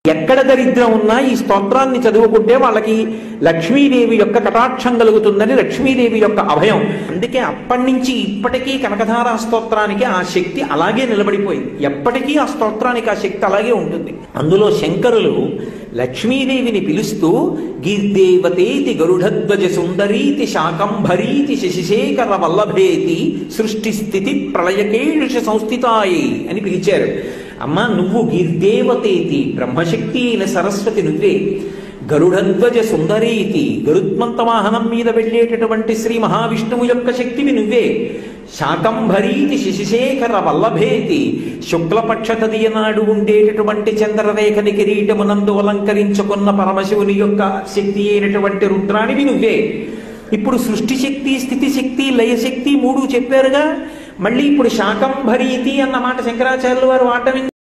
ఎక్కడ దరిద్రం ఉన్నా ఈ స్తోత్రాన్ని చదువుకుంటే వాళ్ళకి లక్ష్మీదేవి యొక్క కటాక్షం కలుగుతుందని లక్ష్మీదేవి యొక్క అభయం అందుకే అప్పటి నుంచి ఇప్పటికీ కనకధారా స్తోత్రానికి ఆ శక్తి అలాగే నిలబడిపోయింది ఎప్పటికీ ఆ స్తోత్రానికి ఆ శక్తి అలాగే ఉంటుంది అందులో శంకరులు లక్ష్మీదేవిని పిలుస్తూ గీర్దేవతేతి గరుడధ్వజ సుందరీతి శాకంభరీతి శశిశేఖర వల్లభేతి సృష్టి స్థితి ప్రళయకేష సంస్థితాయి అని పిలిచారు అమ్మ నువ్వు గీర్దేవతేతి బ్రహ్మశక్తి అయిన సరస్వతి నువ్వే గరుడధ్వజ సుందరీతి గరుత్మంత వాహనం మీద వెళ్ళేటటువంటి శ్రీ మహావిష్ణువు యొక్క శక్తివి నువ్వే శాకంభరీతి శశిశేఖర వల్లభేతి శుక్లపక్ష తదియ నాడు ఉండేటటువంటి చంద్రరేఖని కిరీటమునందు అలంకరించుకున్న పరమశివుని యొక్క శక్తి అయినటువంటి రుద్రానివి నువ్వే ఇప్పుడు సృష్టి శక్తి స్థితి శక్తి లయశక్తి మూడు చెప్పారుగా మళ్ళీ ఇప్పుడు శాకంభరీతి అన్న మాట శంకరాచార్యులు వారు వాడటం